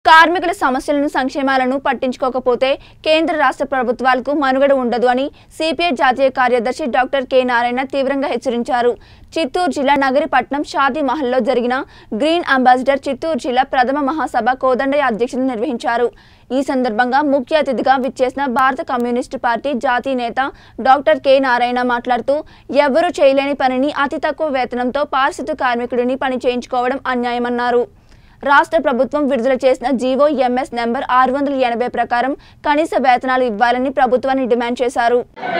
కార్మికుల సమస్యలను సంక్షేమాలను పట్టించుకోకపోతే కేంద్ర రాష్ట్ర ప్రభుత్వాలకు మనుగడ ఉండదు అని సిపిఐ జాతీయ కార్యదర్శి డాక్టర్ కె నారాయణ తీవ్రంగా హెచ్చరించారు చిత్తూరు జిల్లా నగరిపట్నం షాదీ మహల్లో జరిగిన గ్రీన్ అంబాసిడర్ చిత్తూరు జిల్లా ప్రథమ మహాసభ కోదండయ్య అధ్యక్షతన నిర్వహించారు ఈ సందర్భంగా ముఖ్య అతిథిగా విచ్చేసిన భారత కమ్యూనిస్టు పార్టీ జాతీయ నేత డాక్టర్ కె నారాయణ మాట్లాడుతూ ఎవ్వరూ చేయలేని పనిని అతి తక్కువ వేతనంతో పారిశుద్ధ కార్మికుడిని పని చేయించుకోవడం అన్యాయమన్నారు రాష్ట్ర ప్రభుత్వం విడుదల చేసిన జీవో ఎంఎస్ నెంబర్ ఆరు వందల ఎనభై ప్రకారం కనీస వేతనాలు ఇవ్వాలని ప్రభుత్వాన్ని డిమాండ్ చేశారు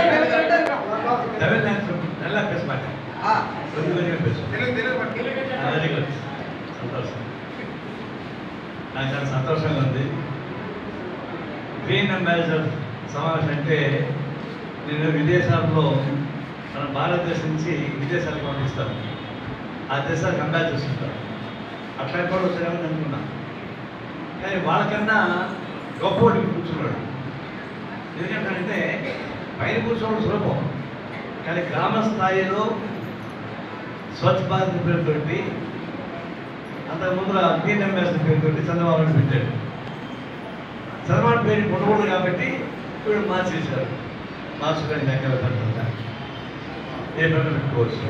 தமிழ் நல்லா பேச மாட்டேன் கொஞ்சம் கொஞ்சம் பேசுவேன் వెరీ గుడ్ సంతోషం నాకు చాలా సంతోషంగా ఉంది గ్రీన్ అంబాసిడర్ సమావేశం అంటే నేను విదేశాల్లో మన భారతదేశం నుంచి విదేశాలకు పంపిస్తాను ఆ దేశాలకు అంబాసిడర్స్ ఉంటారు అట్లా కూడా వచ్చారని అనుకున్నా కానీ వాళ్ళకన్నా గొప్పవాడు కూర్చున్నాడు ఎందుకంటే పైన కూర్చోవడం సులభం కానీ గ్రామ స్థాయిలో స్వచ్ఛ భారత్ పేరుతోటి అంతకుముందు గ్రీన్ అంబాసిడర్ పేరుతోటి చంద్రబాబు నాయుడు పెట్టాడు చంద్రబాబు పేరు ఉండకూడదు కాబట్టి ఇప్పుడు మార్చేశారు మార్చుకొని లెక్కల పడుతుందా ఏ పని పెట్టుకోవచ్చు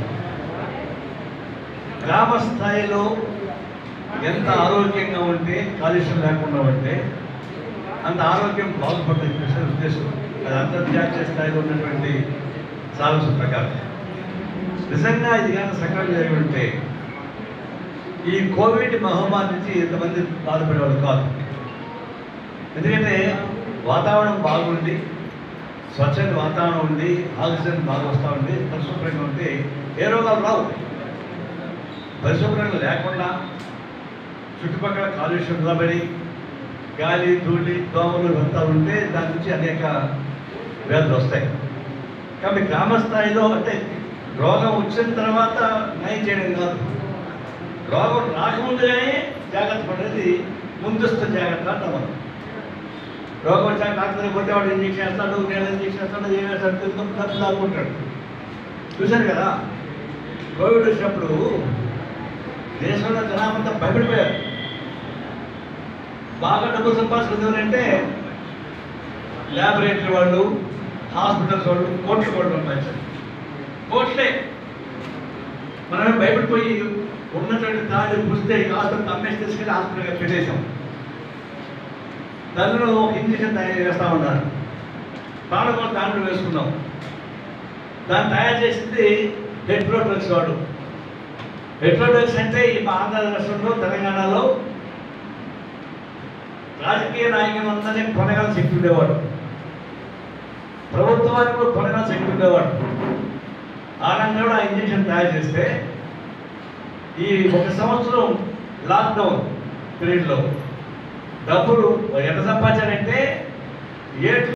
గ్రామ స్థాయిలో ఎంత ఆరోగ్యంగా ఉంటే కాలుష్యం లేకుండా ఉంటే అంత ఆరోగ్యం బాగుపడుతుంది చెప్పేసి ఉద్దేశం అది అంతర్జాతీయ స్థాయిలో ఉన్నటువంటి సాలస ప్రకారం నిజంగా ఇది కానీ సకాలం జరిగి ఉంటే ఈ కోవిడ్ మహమ్మారి నుంచి ఇంతమంది బాధపడేవాళ్ళు కాదు ఎందుకంటే వాతావరణం బాగుండి స్వచ్ఛమైన వాతావరణం ఉండి ఆక్సిజన్ బాగా వస్తూ ఉంది పరిశుభ్రంగా ఉంటే ఏ రోగాలు రావు పరిశుభ్రంగా లేకుండా చుట్టుపక్కల కాలుష్యం నిలబడి గాలి ధూళి దోమలు ఇవంతా ఉంటే దాని నుంచి అనేక వ్యాధులు వస్తాయి కాబట్టి గ్రామ స్థాయిలో అంటే రోగం వచ్చిన తర్వాత నయం చేయడం కాదు రోగం రాకముందుగానే జాగ్రత్త పడేది ముందస్తు జాగ్రత్త అంటాం మనం రోగం వచ్చాక డాక్టర్ పోతే వాడు ఇంజక్షన్ వేస్తాడు నేను ఇంజక్షన్ వేస్తాడు ఏం వేస్తాడు తిరుగుతాడు డబ్బు దాక్కుంటాడు చూశారు కదా కోవిడ్ వచ్చినప్పుడు దేశంలో జనాభా భయపడిపోయారు బాగా డబ్బు సంపాదించుకుంది ఎవరంటే ల్యాబొరేటరీ వాళ్ళు హాస్పిటల్స్ వాళ్ళు కోట్లు కోట్లు సంపాదించారు కోట్లే మనమే భయపడిపోయి ఉన్నటువంటి తాళ్ళు పుస్తే హాస్పిటల్ అమ్మేసి తీసుకెళ్ళి హాస్పిటల్గా పెట్టేశాం దానిలో ఒక ఇంజక్షన్ తయారు చేస్తూ ఉన్నారు ప్రాణం కూడా దాంట్లో వేసుకున్నాం దాన్ని తయారు చేసింది హెట్రో డ్రగ్స్ వాడు హెట్రో డ్రగ్స్ అంటే ఈ మా ఆంధ్ర రాష్ట్రంలో తెలంగాణలో రాజకీయ నాయకులందరినీ కొనగల శక్తి ఉండేవాడు ప్రభుత్వానికి కూడా కొనగల శక్తి ఉండేవాడు ఆ రంగంలో కూడా ఆ ఇంజక్షన్ తయారు చేస్తే ఈ ఒక సంవత్సరం లాక్డౌన్ పీరియడ్లో డబ్బులు ఎంత సంపాదించారంటే ఏ